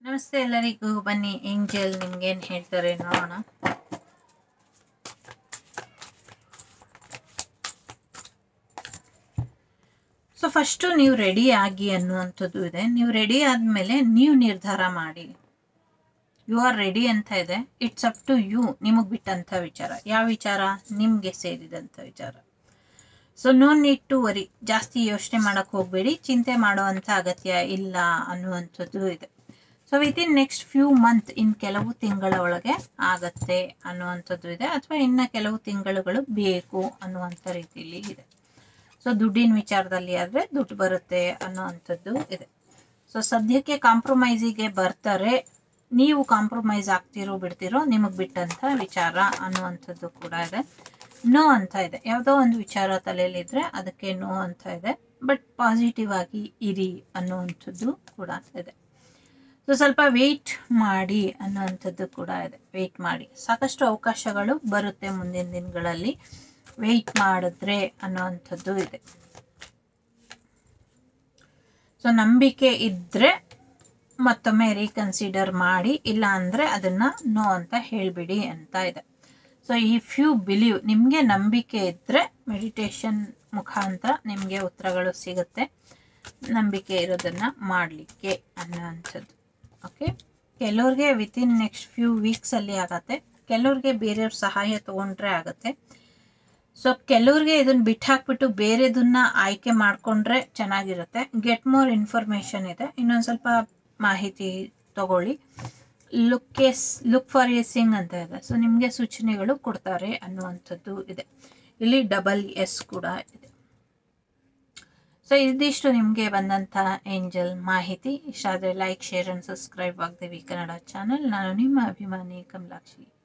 ನಮಸ್ತೆ ಎಲ್ಲರಿಗೂ ಬನ್ನಿ ಏಂಜಲ್ ನಿಮ್ಗೇನು ಹೇಳ್ತಾರೆ ನೋಡೋಣ ಸೊ ಫಸ್ಟು ನೀವು ರೆಡಿ ಆಗಿ ಅನ್ನುವಂಥದ್ದು ಇದೆ ನೀವು ರೆಡಿ ಆದಮೇಲೆ ನೀವು ನಿರ್ಧಾರ ಮಾಡಿ ಯು ಆರ್ ರೆಡಿ ಅಂತ ಇದೆ ಇಟ್ಸ್ ಅಪ್ ಟು ಯು ನಿಮಗೆ ಬಿಟ್ಟಂಥ ವಿಚಾರ ಯಾವ ವಿಚಾರ ನಿಮಗೆ ಸೇರಿದಂಥ ವಿಚಾರ so no need to worry ಜಾಸ್ತಿ ಯೋಚನೆ ಮಾಡೋಕ್ಕೆ ಹೋಗಬೇಡಿ ಚಿಂತೆ ಮಾಡುವಂಥ ಅಗತ್ಯ ಇಲ್ಲ ಅನ್ನುವಂಥದ್ದು ಇದೆ so within next few month ಇನ್ನು ಕೆಲವು ತಿಂಗಳ ಒಳಗೆ ಆಗತ್ತೆ ಅನ್ನುವಂಥದ್ದು ಇದೆ ಅಥವಾ ಇನ್ನು ಕೆಲವು ತಿಂಗಳುಗಳು ಬೇಕು ಅನ್ನುವಂಥ ರೀತಿಯಲ್ಲಿ ಇದೆ ಸೊ ದುಡ್ಡಿನ ವಿಚಾರದಲ್ಲಿ ಆದರೆ ದುಡ್ಡು ಬರುತ್ತೆ ಅನ್ನೋವಂಥದ್ದು ಇದೆ ಸೊ ಸದ್ಯಕ್ಕೆ ಕಾಂಪ್ರಮೈಸಿಗೆ ಬರ್ತಾರೆ ನೀವು ಕಾಂಪ್ರಮೈಸ್ ಆಗ್ತಿರೋ ಬಿಡ್ತಿರೋ ನಿಮಗೆ ಬಿಟ್ಟಂಥ ವಿಚಾರ ಅನ್ನುವಂಥದ್ದು ಕೂಡ ಇದೆ ನೋ ಅಂತ ಇದೆ ಯಾವುದೋ ಒಂದು ವಿಚಾರ ತಲೆಯಲ್ಲಿದ್ದರೆ ಅದಕ್ಕೆ ನೋ ಅಂತ ಇದೆ ಬಟ್ ಪಾಸಿಟಿವ್ ಆಗಿ ಇರಿ ಅನ್ನುವಂಥದ್ದು ಕೂಡ ಇದೆ ಸೊ ಸ್ವಲ್ಪ ವೆಯ್ಟ್ ಮಾಡಿ ಅನ್ನುವಂಥದ್ದು ಕೂಡ ಇದೆ ವೆಯ್ಟ್ ಮಾಡಿ ಸಾಕಷ್ಟು ಅವಕಾಶಗಳು ಬರುತ್ತೆ ಮುಂದಿನ ದಿನಗಳಲ್ಲಿ ವೆಯ್ಟ್ ಮಾಡಿದ್ರೆ ಅನ್ನೋವಂಥದ್ದು ಇದೆ ಸೊ ನಂಬಿಕೆ ಇದ್ದರೆ ಮತ್ತೊಮ್ಮೆ ರೀಕನ್ಸಿಡರ್ ಮಾಡಿ ಇಲ್ಲ ಅಂದರೆ ಅದನ್ನು ನೋ ಅಂತ ಹೇಳಿಬಿಡಿ ಅಂತ ಇದೆ ಸೊ ಇಫ್ ಯು ಬಿಲೀವ್ ನಿಮಗೆ ನಂಬಿಕೆ ಇದ್ದರೆ ಮೆಡಿಟೇಷನ್ ಮುಖಾಂತರ ನಿಮಗೆ ಉತ್ತರಗಳು ಸಿಗುತ್ತೆ ನಂಬಿಕೆ ಇರೋದನ್ನು ಮಾಡಲಿಕ್ಕೆ ಅನ್ನೋವಂಥದ್ದು ಓಕೆ ಕೆಲವ್ರಿಗೆ ವಿತಿನ್ ನೆಕ್ಸ್ಟ್ ಫ್ಯೂ ವೀಕ್ಸಲ್ಲಿ ಆಗತ್ತೆ ಕೆಲವ್ರಿಗೆ ಬೇರೆಯವ್ರ ಸಹಾಯ ತೊಗೊಂಡ್ರೆ ಆಗುತ್ತೆ ಸೊ ಕೆಲವ್ರಿಗೆ ಇದನ್ನ ಬಿಟ್ಟು ಹಾಕ್ಬಿಟ್ಟು ಬೇರೆದನ್ನ ಆಯ್ಕೆ ಮಾಡಿಕೊಂಡ್ರೆ ಚೆನ್ನಾಗಿರುತ್ತೆ ಗೆಟ್ ಮೋರ್ ಇನ್ಫಾರ್ಮೇಷನ್ ಇದೆ ಇನ್ನೊಂದು ಸ್ವಲ್ಪ ಮಾಹಿತಿ ತಗೊಳ್ಳಿ ಲುಕ್ ಎಸ್ ಲುಕ್ ಫಾರ್ ಎಸ್ಸಿಂಗ್ ಅಂತ ಇದೆ ಸೊ ನಿಮಗೆ ಸೂಚನೆಗಳು ಕೊಡ್ತಾರೆ ಅನ್ನುವಂಥದ್ದು ಇದೆ ಇಲ್ಲಿ ಡಬಲ್ ಎಸ್ ಕೂಡ ಇದೆ ಸೊ ಇದಿಷ್ಟು ನಿಮಗೆ ಬಂದಂಥ ಏಂಜಲ್ ಮಾಹಿತಿ ಇಷ್ಟ ಆದರೆ ಲೈಕ್ ಶೇರ್ ಆ್ಯಂಡ್ ಸಬ್ಸ್ಕ್ರೈಬ್ ಆಗ್ತೀವಿ ಕನ್ನಡ ಚಾನಲ್ ನಾನು ನಿಮ್ಮ ಅಭಿಮಾನಿ ಕಮಲಾಕ್ಷಿ